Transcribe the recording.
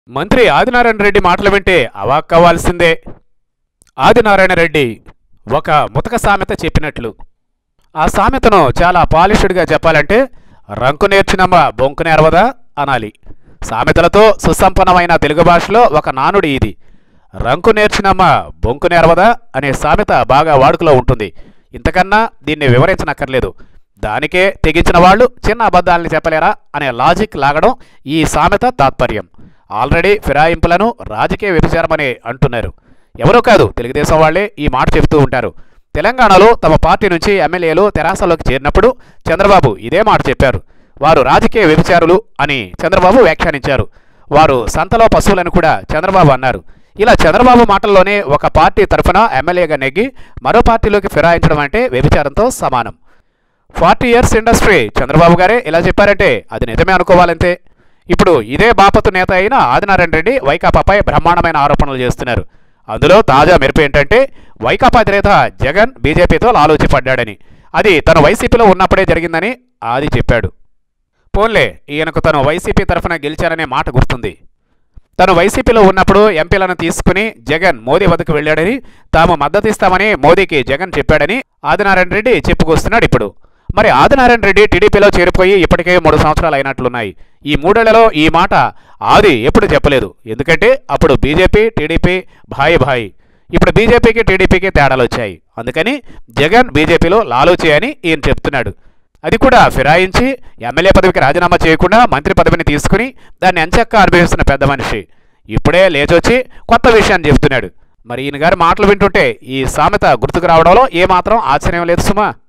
మంత్రి ఆదినారాయణ రెడ్డి మాటలు వింటే అవాక్కవ్వాల్సిందే ఆదినారాయణ రెడ్డి ఒక ముతక సామెత చెప్పినట్లు ఆ సామెతను చాలా పాలిష్డ్గా చెప్పాలంటే రంకు నేర్చినమ్మ బొంకు నేర్వదా అనాలి సామెతలతో సుసంపన్నమైన తెలుగు భాషలో ఒక నానుడి ఇది రంకు నేర్చినమ్మ బొంకు నేర్వదా అనే సామెత బాగా వాడుకలో ఉంటుంది ఇంతకన్నా దీన్ని వివరించనక్కర్లేదు దానికే తెగించిన వాళ్ళు చిన్న అబద్ధాలని చెప్పలేరా అనే లాజిక్ లాగడం ఈ సామెత తాత్పర్యం ఆల్రెడీ ఫిరాయింపులను రాజకీయ వ్యభిచారమని అంటున్నారు ఎవరో కాదు తెలుగుదేశం వాళ్లే ఈ మాట చెబుతూ ఉంటారు తెలంగాణలో తమ పార్టీ నుంచి ఎమ్మెల్యేలు తెరాసలోకి చేరినప్పుడు చంద్రబాబు ఇదే మాట చెప్పారు వారు రాజకీయ వ్యభిచారులు అని చంద్రబాబు వ్యాఖ్యానించారు వారు సంతలో పశువులను కూడా చంద్రబాబు అన్నారు ఇలా చంద్రబాబు మాటల్లోనే ఒక పార్టీ తరఫున ఎమ్మెల్యేగా నెగ్గి మరో పార్టీలోకి ఫిరాయించడం అంటే వ్యభిచారంతో సమానం ఫార్టీ ఇయర్స్ ఇండస్ట్రీ చంద్రబాబు గారే ఇలా చెప్పారంటే అది నిజమే అనుకోవాలంతే ఇప్పుడు ఇదే బాపతు నేత అయిన ఆదినారాయణ రెడ్డి వైకాపాపై బ్రహ్మాండమైన ఆరోపణలు చేస్తున్నారు అందులో తాజా మెరుపు ఏంటంటే వైకాపా అధినేత జగన్ బీజేపీతో లాలూచి పడ్డాడని అది తను వైసీపీలో ఉన్నప్పుడే జరిగిందని ఆది చెప్పాడు పోన్లే ఈయనకు తను వైసీపీ తరఫున గెలిచారనే మాట గుర్తుంది తను వైసీపీలో ఉన్నప్పుడు ఎంపీలను తీసుకుని జగన్ మోదీ వద్దకు వెళ్ళాడని తాము మద్దతిస్తామని మోదీకి జగన్ చెప్పాడని ఆదినారాయణ రెడ్డి చెప్పుకొస్తున్నాడు ఇప్పుడు మరి ఆదినారాయణ రెడ్డి టీడీపీలో చేరిపోయి ఇప్పటికే మూడు సంవత్సరాలు అయినట్లున్నాయి ఈ మూడేళ్లలో ఈ మాట ఆది ఎప్పుడు చెప్పలేదు ఎందుకంటే అప్పుడు బీజేపీ టీడీపీ భాయి భాయి ఇప్పుడు బీజేపీకి టీడీపీకి తేడాలు వచ్చాయి అందుకని జగన్ బీజేపీలో లాలూచి అని ఈయన చెప్తున్నాడు అది కూడా ఫిరాయించి ఎమ్మెల్యే పదవికి రాజీనామా చేయకుండా మంత్రి పదవిని తీసుకుని దాన్ని ఎంచక్క అనుభవిస్తున్న పెద్ద మనిషి ఇప్పుడే లేచొచ్చి కొత్త విషయాన్ని చెబుతున్నాడు మరి ఈయన గారి మాటలు వింటుంటే ఈ సామెత గుర్తుకు రావడంలో ఏమాత్రం ఆశ్చర్యం లేదు సుమా